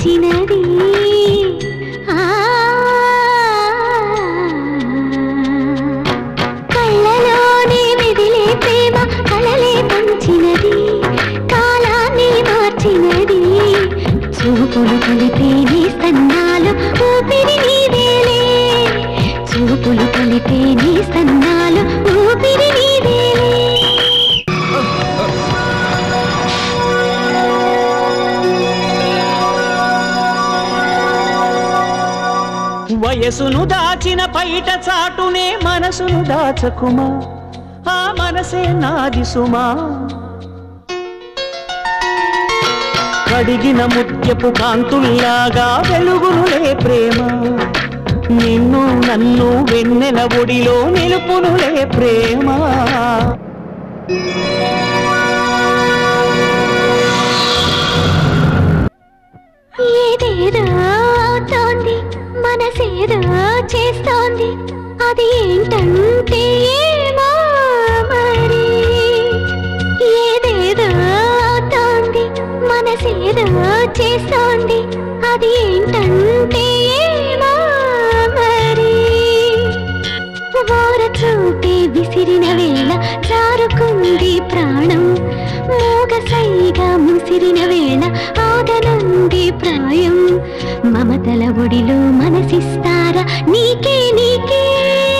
పంచినది ఆ కళ్ళలోనే మెదిలే ప్రేమ కలలే పంచినది కాలాన్ని మార్చినది చూపులు కలిపే నీ సన్నాలు ఊపిరి నీవేలే చూపులు కలిపే నీ సన్నాలు ఊపిరి నీవేలే వయసును దాచిన పైట చాటునే మనసును దాచకుమా ఆ మనసే నాది సుమా కడిగిన ముత్యపు కాంతుల్లాగా వెలుగునులే ప్రేమ నిన్ను నన్ను వెన్నెల ఒడిలో నిలుపునులే ప్రేమ ఏదేదో అవుతోంది మనసేదో చేస్తోంది అది ఏంటంటే ఏమో మరి ఏదేదో అవుతోంది మనసేదో చేస్తోంది అది ఏంటంటే ఏమో మరి ఓర చూపే విసిరిన వేళ జారుకుంది ప్రాణం మూగసైగా ముసిరిన వేళ ఆగనంది ప్రాయం మమతల ఒడిలో మనసిస్తారా నీకే నీకే